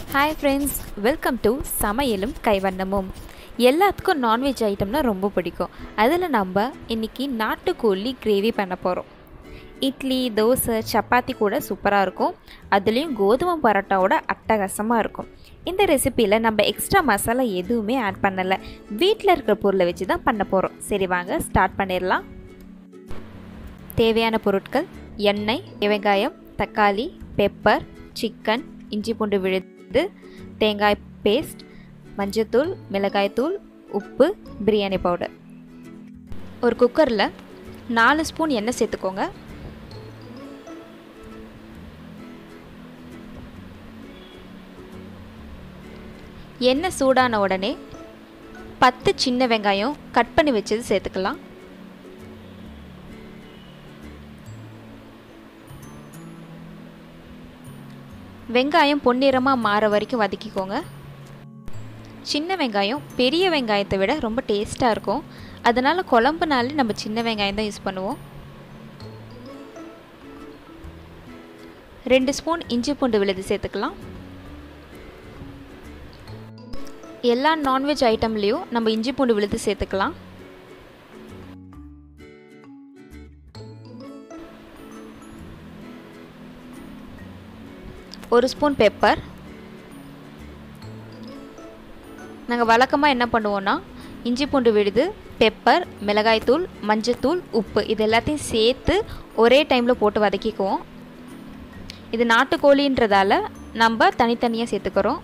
hi friends welcome to சமையலும் கைவண்ணமும் எல்லாத்துக்கும் non veg ஐட்டம்னா ரொம்ப பிடிக்கும் அதில் நம்ம இன்றைக்கி நாட்டுக்கோழி கிரேவி பண்ண போகிறோம் இட்லி தோசை சப்பாத்தி கூட சூப்பராக இருக்கும் அதுலேயும் கோதுமை பரோட்டாவோட அட்டகாசமாக இருக்கும் இந்த ரெசிப்பியில் நம்ம எக்ஸ்ட்ரா மசாலா எதுவுமே ஆட் பண்ணலை வீட்டில் இருக்கிற பொருளை வச்சு தான் பண்ண போகிறோம் சரி வாங்க ஸ்டார்ட் பண்ணிடலாம் தேவையான பொருட்கள் எண்ணெய் வெங்காயம் தக்காளி பெப்பர் சிக்கன் இஞ்சி பூண்டு விழுது தேங்காய் பேஸ்ட் மஞ்சத்தூள் மிளகாய்த்தூள் உப்பு பிரியாணி பவுடர் ஒரு குக்கரில் நாலு ஸ்பூன் எண்ணெய் சேர்த்துக்கோங்க எண்ணெய் சூடான உடனே பத்து சின்ன வெங்காயம் கட் பண்ணி வச்சது சேர்த்துக்கலாம் வெங்காயம் பொன்னிறமாக மாற வரைக்கும் வதக்கிக்கோங்க சின்ன வெங்காயம் பெரிய வெங்காயத்தை விட ரொம்ப டேஸ்ட்டாக இருக்கும் அதனால் குழம்புனாலே நம்ம சின்ன வெங்காயம் தான் யூஸ் பண்ணுவோம் ரெண்டு ஸ்பூன் இஞ்சி பூண்டு விழுது சேர்த்துக்கலாம் எல்லா நான்வெஜ் ஐட்டம்லேயும் நம்ம இஞ்சி பூண்டு விழுது சேர்த்துக்கலாம் ஒரு ஸ்பூன் பெப்பர் நாங்கள் வழக்கமாக என்ன பண்ணுவோன்னா இஞ்சி பூண்டு விழுது பெப்பர் மிளகாய்த்தூள் மஞ்சத்தூள் உப்பு இது எல்லாத்தையும் சேர்த்து ஒரே டைமில் போட்டு வதக்கிக்குவோம் இது நாட்டுக்கோழின்றதால நம்ம தனித்தனியாக சேர்த்துக்கிறோம்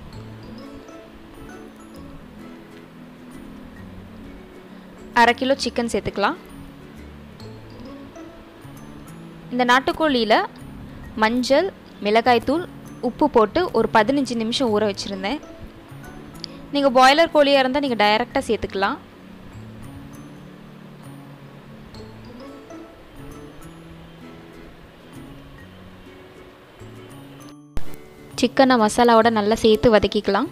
அரை கிலோ சிக்கன் சேர்த்துக்கலாம் இந்த நாட்டுக்கோழியில் மஞ்சள் மிளகாய்த்தூள் உப்பு போட்டு ஒரு பதினஞ்சு நிமிஷம் ஊற வச்சுருந்தேன் நீங்கள் பாய்லர் கோழியாக இருந்தால் நீங்கள் டைரெக்டாக சேர்த்துக்கலாம் சிக்கனை மசாலாவோட நல்லா சேர்த்து வதக்கிக்கலாம்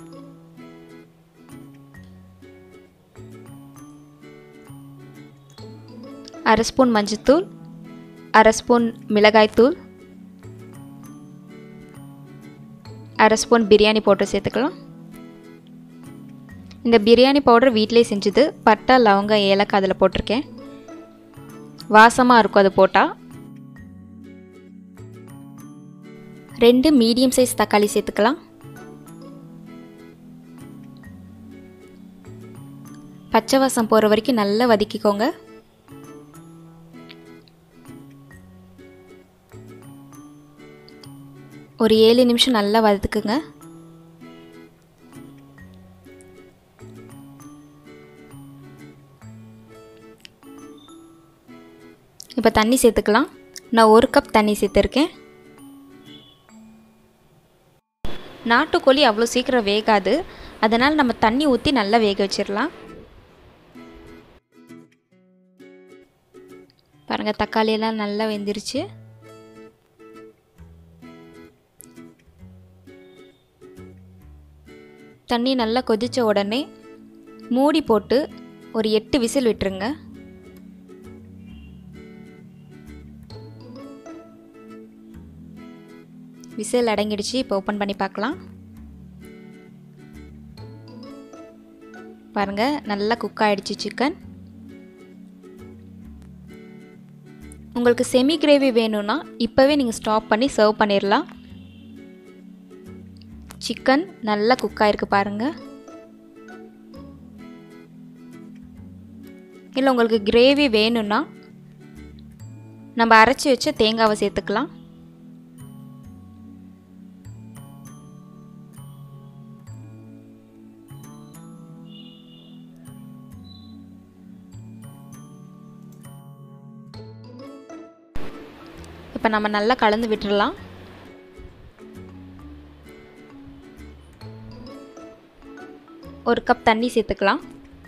அரை ஸ்பூன் மஞ்சத்தூள் அரை ஸ்பூன் மிளகாய்த்தூள் அரை ஸ்பூன் பிரியாணி பவுடர் சேர்த்துக்கலாம் இந்த பிரியாணி பவுடர் வீட்டிலே செஞ்சது பட்டை லவங்கம் ஏலக்காய் அதில் போட்டிருக்கேன் வாசமாக இருக்கும் அது போட்டால் ரெண்டு மீடியம் சைஸ் தக்காளி சேர்த்துக்கலாம் பச்சை வாசம் போகிற வரைக்கும் நல்லா வதக்கிக்கோங்க ஒரு ஏழு நிமிஷம் நல்லா வதக்குங்க இப்போ தண்ணி சேர்த்துக்கலாம் நான் ஒரு கப் தண்ணி சேர்த்துருக்கேன் நாட்டுக்கோழி அவ்வளோ சீக்கிரம் வேகாது அதனால் நம்ம தண்ணி ஊற்றி நல்லா வேக வச்சிடலாம் பாருங்கள் தக்காளியெல்லாம் நல்லா வெந்துருச்சு தண்ணி நல்லா கொதித்த உடனே மூடி போட்டு ஒரு எட்டு விசில் விட்டுருங்க விசில் அடங்கிடுச்சு இப்போ ஓப்பன் பண்ணி பார்க்கலாம் பாருங்கள் நல்லா குக் ஆகிடுச்சு சிக்கன் உங்களுக்கு செமி கிரேவி வேணும்னா இப்போவே நீங்கள் ஸ்டாப் பண்ணி சர்வ் பண்ணிடலாம் சிக்கன் நல்லா குக் ஆகிருக்கு பாருங்கள் இல்லை உங்களுக்கு கிரேவி வேணும்னா நம்ம அரைச்சி வச்ச தேங்காவை சேர்த்துக்கலாம் இப்போ நம்ம நல்லா கலந்து விட்டுடலாம் ஒரு கப் தண்ணி சேர்த்துக்கலாம்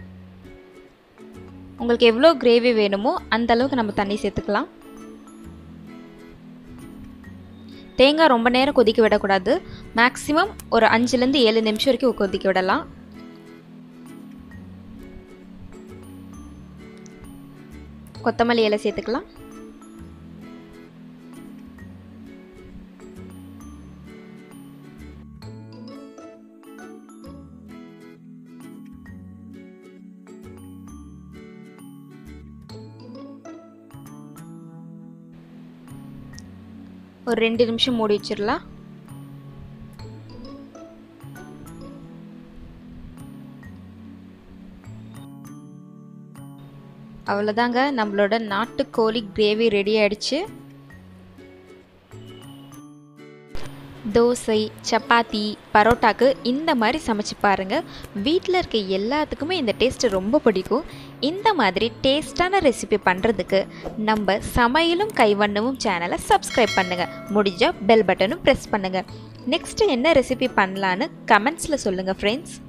உங்களுக்கு எவ்வளோ கிரேவி வேணுமோ அந்த அளவுக்கு நம்ம தண்ணி சேர்த்துக்கலாம் தேங்காய் ரொம்ப நேரம் கொதிக்க விடக்கூடாது மேக்ஸிமம் ஒரு அஞ்சுலேருந்து ஏழு நிமிஷம் வரைக்கும் கொதிக்க விடலாம் கொத்தமல்லி இலை சேர்த்துக்கலாம் ஒரு ரெண்டு நிமிஷம் மூடி வச்சிடலாம் அவ்வளோதாங்க நம்மளோட நாட்டுக்கோழி கிரேவி ரெடி ஆயிடுச்சு தோசை சப்பாத்தி பரோட்டாக்கு இந்த மாதிரி சமைச்சு பாருங்கள் வீட்டில் இருக்க எல்லாத்துக்குமே இந்த டேஸ்ட்டு ரொம்ப பிடிக்கும் இந்த மாதிரி டேஸ்டான ரெசிபி பண்ணுறதுக்கு நம்ம சமையலும் கைவண்ணமும் சேனலை சப்ஸ்கிரைப் பண்ணுங்கள் முடிஞ்சால் பெல் பட்டனும் ப்ரெஸ் பண்ணுங்கள் நெக்ஸ்ட்டு என்ன ரெசிபி பண்ணலான்னு கமெண்ட்ஸில் சொல்லுங்கள் ஃப்ரெண்ட்ஸ்